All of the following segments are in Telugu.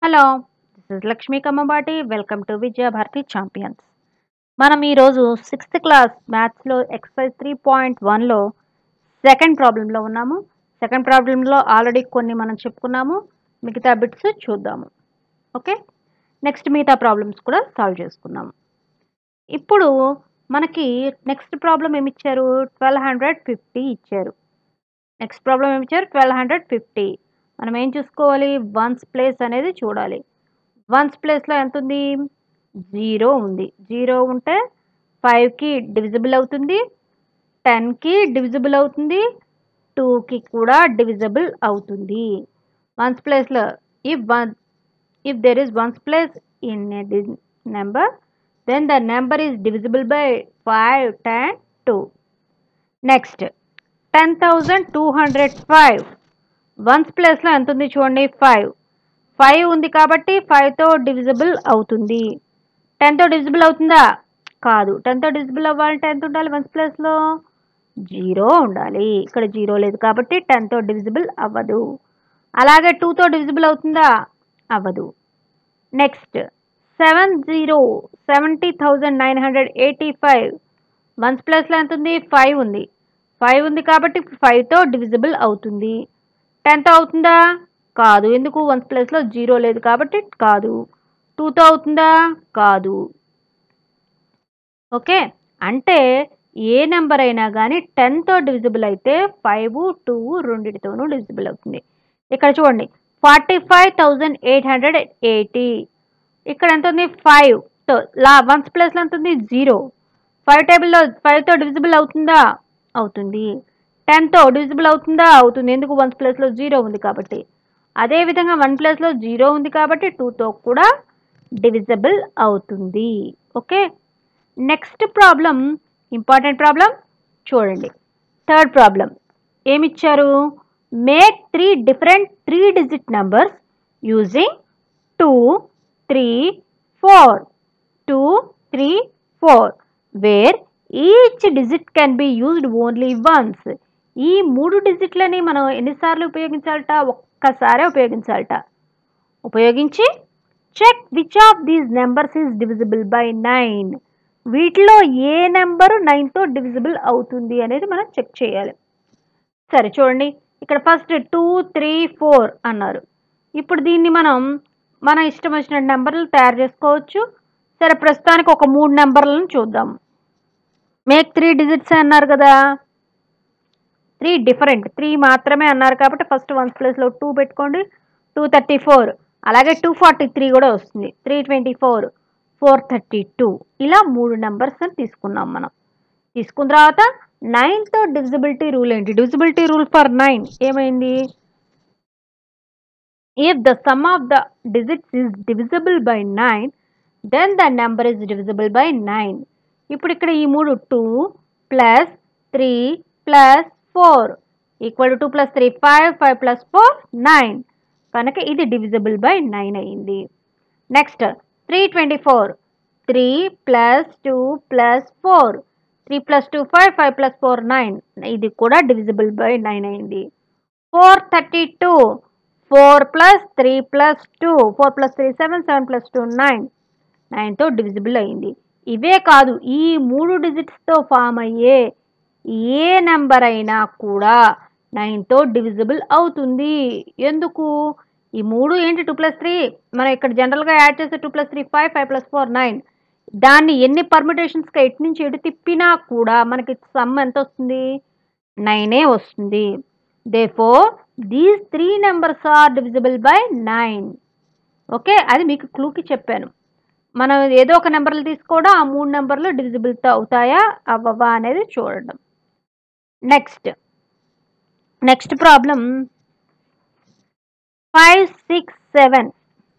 hello this is Lakshmi Kammabati welcome to Vijaya Bharati champions మనం ఈరోజు సిక్స్త్ క్లాస్ మ్యాథ్స్లో ఎక్సర్సైజ్ త్రీ పాయింట్ వన్లో సెకండ్ ప్రాబ్లంలో ఉన్నాము సెకండ్ ప్రాబ్లంలో ఆల్రెడీ కొన్ని మనం చెప్పుకున్నాము మిగతా బిట్స్ చూద్దాము ఓకే నెక్స్ట్ మిగతా ప్రాబ్లమ్స్ కూడా సాల్వ్ చేసుకున్నాము ఇప్పుడు మనకి నెక్స్ట్ ప్రాబ్లం ఏమి ఇచ్చారు ట్వెల్వ్ హండ్రెడ్ ఫిఫ్టీ ఇచ్చారు నెక్స్ట్ ప్రాబ్లం ఏమి ఇచ్చారు ట్వెల్వ్ హండ్రెడ్ ఫిఫ్టీ మనం ఏం చూసుకోవాలి వన్స్ ప్లేస్ అనేది చూడాలి వన్స్ ప్లేస్లో ఎంత ఉంది జీరో ఉంది జీరో ఉంటే ఫైవ్కి డివిజిబుల్ అవుతుంది టెన్కి డివిజిబుల్ అవుతుంది టూకి కూడా డివిజిబుల్ అవుతుంది వన్స్ ప్లేస్లో if one if there is ones place in number then the number is divisible by five ten two next ten thousand two hundred five ones ప్లేస్లో ఎంత ఉంది చూడండి ఫైవ్ ఫైవ్ ఉంది కాబట్టి ఫైవ్తో డివిజిబుల్ అవుతుంది టెన్తో డివిజిబుల్ అవుతుందా కాదు టెన్తో డివిజిబుల్ అవ్వాలంటే ఎంత ఉండాలి వన్స్ ప్లేస్లో జీరో ఉండాలి ఇక్కడ జీరో లేదు కాబట్టి టెన్తో డివిజిబుల్ అవ్వదు అలాగే టూతో డివిజిబుల్ అవుతుందా అవ్వదు next seven zero seventy thousand nine hundred eighty five ones ప్లేస్లో ఎంత ఉంది ఫైవ్ ఉంది ఫైవ్ ఉంది కాబట్టి ఫైవ్తో డివిజిబుల్ అవుతుంది టెన్తో అవుతుందా కాదు ఎందుకు వన్స్ ప్లేస్లో జీరో లేదు కాబట్టి కాదు టూతో అవుతుందా కాదు ఓకే అంటే ఏ నెంబర్ అయినా కానీ టెన్తో డివిజిబుల్ అయితే ఫైవ్ టూ రెండింటితోనూ డివిజిబుల్ అవుతుంది ఇక్కడ చూడండి forty five thousand eight hundred eighty ఇక్కడ ఎంత ఉంది ఫైవ్తో లా వన్స్ ప్లేస్లో ఎంత ఉంది జీరో ఫైవ్ టేబుల్లో ఫైవ్తో డివిజిబుల్ అవుతుందా అవుతుంది టెన్తో డివిజిబుల్ అవుతుందా అవుతుంది ఎందుకు వన్స్ ప్లేస్లో జీరో ఉంది కాబట్టి అదేవిధంగా వన్ ప్లేస్లో జీరో ఉంది కాబట్టి టూతో కూడా డివిజిబుల్ అవుతుంది okay next problem important problem చూడండి థర్డ్ ప్రాబ్లం ఏమిచ్చారు make three different three digit numbers using two three four two three four where each digit can be used only once ఈ మూడు డిజిట్లని మనం ఎన్నిసార్లు ఉపయోగించాలట ఒక్కసారే ఉపయోగించాలట ఉపయోగించి check which of these numbers is divisible by nine వీటిలో ఏ నెంబరు నైన్తో డివిజిబుల్ అవుతుంది అనేది మనం చెక్ చేయాలి సరే చూడండి ఇక్కడ ఫస్ట్ టూ త్రీ ఫోర్ అన్నారు ఇప్పుడు దీన్ని మనం మన ఇష్టం వచ్చిన నెంబర్లు తయారు చేసుకోవచ్చు సరే ప్రస్తుతానికి ఒక మూడు నెంబర్లను చూద్దాం మేక్ త్రీ డిజిట్స్ అన్నారు కదా త్రీ డిఫరెంట్ త్రీ మాత్రమే అన్నారు కాబట్టి ఫస్ట్ వన్స్ ప్లేస్లో టూ పెట్టుకోండి టూ థర్టీ ఫోర్ అలాగే టూ ఫార్టీ త్రీ కూడా వస్తుంది three twenty four four thirty two ఇలా మూడు నెంబర్స్ తీసుకున్నాం మనం తీసుకున్న తర్వాత నైన్తో డివిజిబిలిటీ రూల్ ఏంటి డివిజిబిలిటీ రూల్ ఫర్ నైన్ ఏమైంది if the sum of the digits is divisible by nine then the number is divisible by nine ఇప్పుడు ఇక్కడ ఈ మూడు two plus three plus four equal to two plus three five five plus four nine కనుక ఇది డివిజిబుల్ బై నైన్ అయ్యింది next three twenty four three plus two plus four three plus two five five plus four nine ఇది కూడా డివిజిబుల్ బై నైన్ అయింది four thirty two four plus three plus two four plus three seven seven plus two nine నైన్తో డివిజిబుల్ అయింది ఇవే కాదు ఈ మూడు డిజిట్స్తో ఫామ్ అయ్యే ఏ నెంబర్ అయినా కూడా నైన్తో డివిజిబుల్ అవుతుంది ఎందుకు ఈ మూడు ఏంటి టూ ప్లస్ త్రీ మనం ఇక్కడ జనరల్గా యాడ్ చేస్తే two plus three five five plus four nine దాన్ని ఎన్ని పర్మిటేషన్స్గా ఎటు నుంచి ఎటు తిప్పినా కూడా మనకి సమ్ ఎంత వస్తుంది నైనే వస్తుంది therefore these three numbers are divisible by nine okay అది మీకు క్లూకి చెప్పాను మనం ఏదో ఒక నెంబర్లు తీసుకోవడం ఆ మూడు నెంబర్లు డివిజిబుల్తో అవుతాయా అవ్వవా అనేది చూడడం next next problem five six seven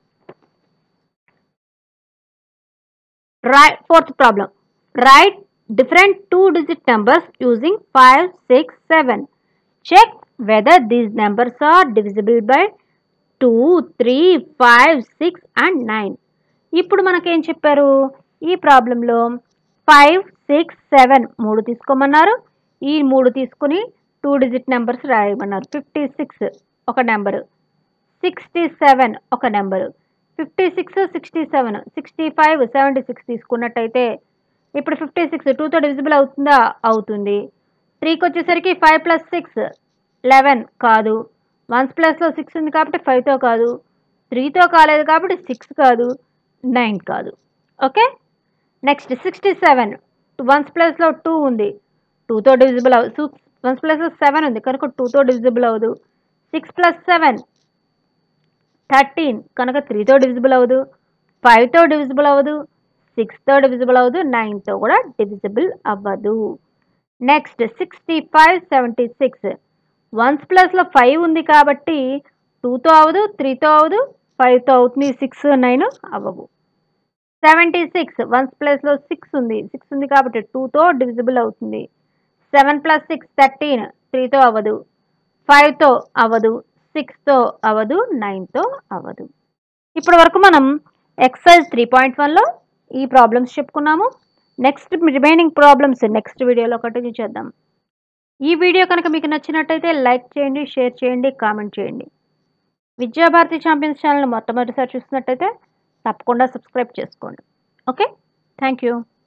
right fourth problem right different two digit numbers using five six seven check whether these numbers are divisible by two three five six and nine ఇప్పుడు మనకేం చెప్పారు ఈ ప్రాబ్లంలో ఫైవ్ సిక్స్ సెవెన్ మూడు తీసుకోమన్నారు ఈ మూడు తీసుకుని టూ డిజిట్ నెంబర్స్ రాయమన్నారు ఫిఫ్టీ సిక్స్ ఒక నెంబరు సిక్స్టీ సెవెన్ ఒక number fifty six sixty seven sixty five seventy six తీసుకున్నట్టయితే ఇప్పుడు ఫిఫ్టీ సిక్స్ టూతో డివిజిబుల్ అవుతుందా అవుతుంది త్రీకి వచ్చేసరికి ఫైవ్ ప్లస్ సిక్స్ లెవెన్ కాదు వన్స్ ప్లస్లో సిక్స్ ఉంది కాబట్టి ఫైవ్తో కాదు త్రీతో కాలేదు కాబట్టి సిక్స్ కాదు నైన్ కాదు okay next sixty seven ones ప్లస్లో టూ ఉంది టూతో డివిజిబుల్ అవ్వదు వన్స్ ప్లస్లో సెవెన్ ఉంది కనుక టూతో డివిజిబుల్ అవ్వదు సిక్స్ ప్లస్ సెవెన్ థర్టీన్ కనుక త్రీతో డివిజిబుల్ అవ్వదు ఫైవ్తో డివిజిబుల్ అవ్వదు సిక్స్తో డివిజిబుల్ అవ్వదు నైన్తో కూడా డివిజిబుల్ అవ్వదు next sixty five seventy six ones ప్లస్లో ఫైవ్ ఉంది కాబట్టి టూతో అవ్వదు త్రీతో అవ్వదు ఫైవ్తో అవుతుంది సిక్స్ నైన్ అవ్వవు సెవెంటీ సిక్స్ వన్స్ ప్లస్లో సిక్స్ ఉంది సిక్స్ ఉంది కాబట్టి టూతో డివిజిబుల్ అవుతుంది సెవెన్ ప్లస్ సిక్స్ థర్టీన్ త్రీతో అవ్వదు ఫైవ్తో అవ్వదు సిక్స్తో అవ్వదు నైన్తో అవ్వదు ఇప్పటి వరకు మనం ఎక్సైజ్ త్రీ పాయింట్ వన్లో ఈ ప్రాబ్లమ్స్ చెప్పుకున్నాము నెక్స్ట్ రిమైనింగ్ ప్రాబ్లమ్స్ నెక్స్ట్ వీడియోలో కంటిన్యూ చేద్దాం ఈ వీడియో కనుక మీకు నచ్చినట్టయితే లైక్ చేయండి షేర్ చేయండి కామెంట్ చేయండి విద్యాభారతి ఛాంపియన్స్ ఛానల్ మొట్టమొదటిసారి చూసినట్టయితే తప్పకుండా సబ్స్క్రైబ్ చేసుకోండి ఓకే థ్యాంక్ యూ